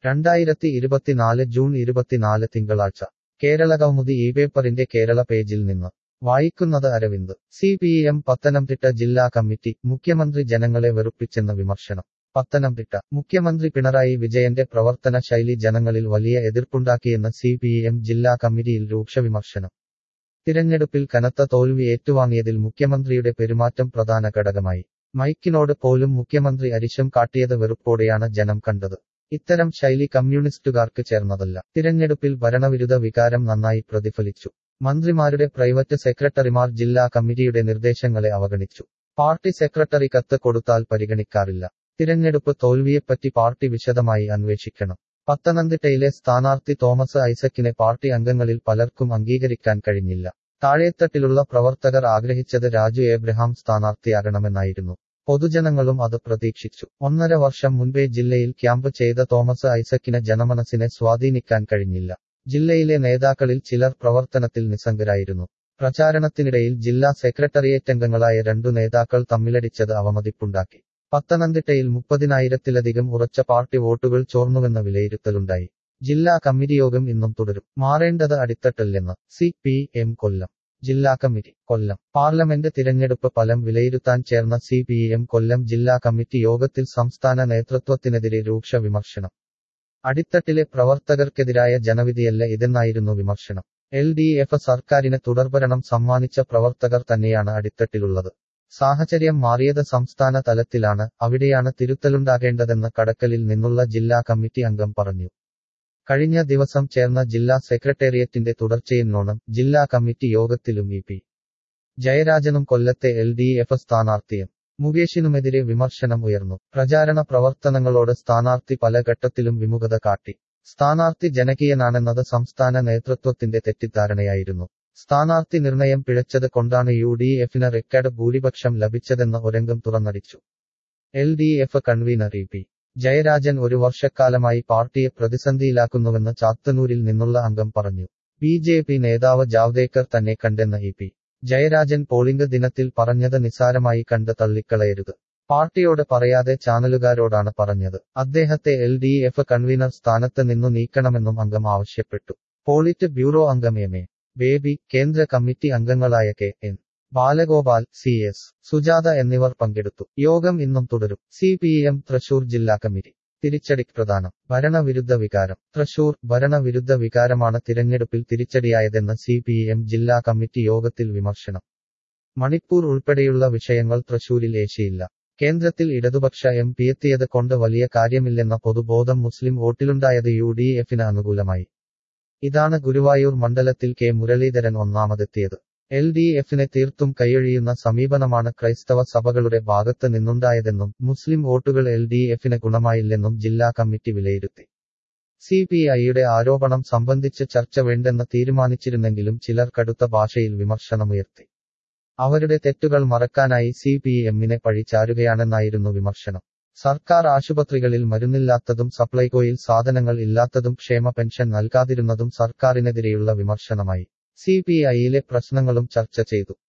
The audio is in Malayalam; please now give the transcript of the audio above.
രണ്ടായിരത്തി ഇരുപത്തിനാല് ജൂൺ ഇരുപത്തിനാല് തിങ്കളാഴ്ച കേരളകൗമുദി ഈ പേപ്പറിന്റെ കേരള പേജിൽ നിന്ന് വായിക്കുന്നത് Aravind C P M Pathanamthitta ജില്ലാ കമ്മിറ്റി മുഖ്യമന്ത്രി ജനങ്ങളെ വെറുപ്പിച്ചെന്ന വിമർശനം പത്തനംതിട്ട മുഖ്യമന്ത്രി പിണറായി വിജയന്റെ പ്രവർത്തന ശൈലി ജനങ്ങളിൽ വലിയ എതിർപ്പുണ്ടാക്കിയെന്ന് സി പി എം ജില്ലാ കമ്മിറ്റിയിൽ രൂക്ഷ വിമർശനം തിരഞ്ഞെടുപ്പിൽ കനത്ത തോൽവി ഏറ്റുവാങ്ങിയതിൽ മുഖ്യമന്ത്രിയുടെ പെരുമാറ്റം പ്രധാന ഘടകമായി മൈക്കിനോട് പോലും മുഖ്യമന്ത്രി അരിശം കാട്ടിയത് വെറുപ്പോടെയാണ് ജനം കണ്ടത് ഇത്തരം ശൈലി കമ്മ്യൂണിസ്റ്റുകാർക്ക് ചേർന്നതല്ല തിരഞ്ഞെടുപ്പിൽ ഭരണവിരുദ്ധ വികാരം നന്നായി പ്രതിഫലിച്ചു മന്ത്രിമാരുടെ പ്രൈവറ്റ് സെക്രട്ടറിമാർ ജില്ലാ കമ്മിറ്റിയുടെ നിർദ്ദേശങ്ങളെ അവഗണിച്ചു പാർട്ടി സെക്രട്ടറി കത്ത് കൊടുത്താൽ പരിഗണിക്കാറില്ല തിരഞ്ഞെടുപ്പ് തോൽവിയെപ്പറ്റി പാർട്ടി വിശദമായി അന്വേഷിക്കണം പത്തനംതിട്ടയിലെ സ്ഥാനാർത്ഥി തോമസ് ഐസക്കിനെ പാർട്ടി അംഗങ്ങളിൽ പലർക്കും അംഗീകരിക്കാൻ കഴിഞ്ഞില്ല താഴേത്തട്ടിലുള്ള പ്രവർത്തകർ ആഗ്രഹിച്ചത് രാജു എബ്രഹാം സ്ഥാനാർത്ഥിയാകണമെന്നായിരുന്നു പൊതുജനങ്ങളും അത് പ്രതീക്ഷിച്ചു ഒന്നര വർഷം മുൻപേ ജില്ലയിൽ ക്യാമ്പ് ചെയ്ത തോമസ് ഐസക്കിന് ജനമനസ്സിനെ സ്വാധീനിക്കാൻ കഴിഞ്ഞില്ല ജില്ലയിലെ നേതാക്കളിൽ ചിലർ പ്രവർത്തനത്തിൽ നിസ്സംഗരായിരുന്നു പ്രചാരണത്തിനിടയിൽ ജില്ലാ സെക്രട്ടേറിയറ്റ് അംഗങ്ങളായ രണ്ടു നേതാക്കൾ തമ്മിലടിച്ചത് അവമതിപ്പുണ്ടാക്കി പത്തനംതിട്ടയിൽ മുപ്പതിനായിരത്തിലധികം ഉറച്ച പാർട്ടി വോട്ടുകൾ ചോർന്നുവെന്ന വിലയിരുത്തലുണ്ടായി ജില്ലാ കമ്മിറ്റി യോഗം ഇന്നും തുടരും മാറേണ്ടത് അടിത്തട്ടല്ലെന്ന് സി പി എം കൊല്ലം ജില്ലാ കമ്മിറ്റി കൊല്ലം പാർലമെന്റ് തിരഞ്ഞെടുപ്പ് ഫലം വിലയിരുത്താൻ ചേർന്ന സി പി എം കൊല്ലം ജില്ലാ കമ്മിറ്റി യോഗത്തിൽ സംസ്ഥാന നേതൃത്വത്തിനെതിരെ രൂക്ഷ വിമർശനം അടിത്തട്ടിലെ പ്രവർത്തകർക്കെതിരായ ജനവിധിയല്ല ഇതെന്നായിരുന്നു വിമർശനം എൽ ഡി എഫ് സർക്കാരിന് തുടർഭരണം സമ്മാനിച്ച പ്രവർത്തകർ തന്നെയാണ് അടിത്തട്ടിലുള്ളത് സാഹചര്യം മാറിയത് സംസ്ഥാന തലത്തിലാണ് അവിടെയാണ് തിരുത്തലുണ്ടാകേണ്ടതെന്ന് കടക്കലിൽ നിന്നുള്ള ജില്ലാ കമ്മിറ്റി അംഗം പറഞ്ഞു കഴിഞ്ഞ ദിവസം ചേർന്ന ജില്ലാ സെക്രട്ടേറിയറ്റിന്റെ തുടർച്ചയെന്നോണം ജില്ലാ കമ്മിറ്റി യോഗത്തിലും ഇ പി ജയരാജനും കൊല്ലത്തെ എൽ ഡി എഫ് സ്ഥാനാർത്ഥിയും മുകേഷിനുമെതിരെ വിമർശനം ഉയർന്നു പ്രചാരണ പ്രവർത്തനങ്ങളോട് സ്ഥാനാർത്ഥി പല ഘട്ടത്തിലും വിമുഖത കാട്ടി സ്ഥാനാർത്ഥി ജനകീയനാണെന്നത് സംസ്ഥാന നേതൃത്വത്തിന്റെ തെറ്റിദ്ധാരണയായിരുന്നു സ്ഥാനാർത്ഥി നിർണയം പിഴച്ചത് കൊണ്ടാണ് യു ഡി എഫിന് റെക്കോർഡ് ഭൂരിപക്ഷം ലഭിച്ചതെന്ന് ഒരംഗം തുറന്നടിച്ചു L D F convener E P Jayarajan ഒരു വർഷക്കാലമായി പാർട്ടിയെ പ്രതിസന്ധിയിലാക്കുന്നുവെന്ന് ചാത്തന്നൂരിൽ നിന്നുള്ള അംഗം പറഞ്ഞു ബി ജെ പി നേതാവ് ജാവ്ദേക്കർ തന്നെ കണ്ടെന്ന ഇ പി ജയരാജൻ പോളിംഗ് ദിനത്തിൽ പറഞ്ഞത് നിസാരമായി കണ്ട് തള്ളിക്കളയരുത് പാർട്ടിയോട് പറയാതെ ചാനലുകാരോടാണ് പറഞ്ഞത് അദ്ദേഹത്തെ എൽ ഡി എഫ് കൺവീനർ സ്ഥാനത്ത് നിന്നു നീക്കണമെന്നും അംഗം ആവശ്യപ്പെട്ടു പോളിറ്റ് ബ്യൂറോ അംഗം എം എ ബേബി കേന്ദ്ര കമ്മിറ്റി അംഗങ്ങളായ K N Balagopal C S Sujatha എന്നിവർ പങ്കെടുത്തു യോഗം ഇന്നും തുടരും സി പി എം തൃശൂർ ജില്ലാ കമ്മിറ്റി തിരിച്ചടി പ്രധാനം ഭരണവിരുദ്ധ വികാരം തൃശൂർ ഭരണവിരുദ്ധ വികാരമാണ് തിരഞ്ഞെടുപ്പിൽ തിരിച്ചടിയായതെന്ന് സി പി എം ജില്ലാ കമ്മിറ്റി യോഗത്തിൽ വിമർശനം മണിപ്പൂർ ഉൾപ്പെടെയുള്ള വിഷയങ്ങൾ തൃശൂരിൽ ഏശിയില്ല കേന്ദ്രത്തിൽ ഇടതുപക്ഷ എം പി എത്തിയത് കൊണ്ട് വലിയ കാര്യമില്ലെന്ന പൊതുബോധം മുസ്ലിം വോട്ടിലുണ്ടായത് യു ഡി എഫിന് അനുകൂലമായി ഇതാണ് ഗുരുവായൂർ മണ്ഡലത്തിൽ കെ മുരളീധരൻ ഒന്നാമതെത്തിയത് എൽ ഡി എഫിനെ തീർത്തും കൈയൊഴിയുന്ന സമീപനമാണ് ക്രൈസ്തവ സഭകളുടെ ഭാഗത്ത് നിന്നുണ്ടായതെന്നും മുസ്ലിം വോട്ടുകൾ എൽ ഡി എഫിന് ഗുണമായില്ലെന്നും ജില്ലാ കമ്മിറ്റി വിലയിരുത്തി സി പി ഐയുടെ ആരോപണം സംബന്ധിച്ച് ചർച്ച വേണ്ടെന്ന് തീരുമാനിച്ചിരുന്നെങ്കിലും ചിലർ കടുത്ത ഭാഷയിൽ വിമർശനമുയർത്തി അവരുടെ തെറ്റുകൾ മറക്കാനായി സി പി എമ്മിനെ പഴിചാരുകയാണെന്നായിരുന്നു വിമർശനം സർക്കാർ ആശുപത്രികളിൽ മരുന്നില്ലാത്തതും സപ്ലൈകോയിൽ സാധനങ്ങൾ ഇല്ലാത്തതും ക്ഷേമ പെൻഷൻ നൽകാതിരുന്നതും സർക്കാരിനെതിരെയുള്ള വിമർശനമായി സി പി ഐയിലെ പ്രശ്നങ്ങളും ചർച്ച ചെയ്തു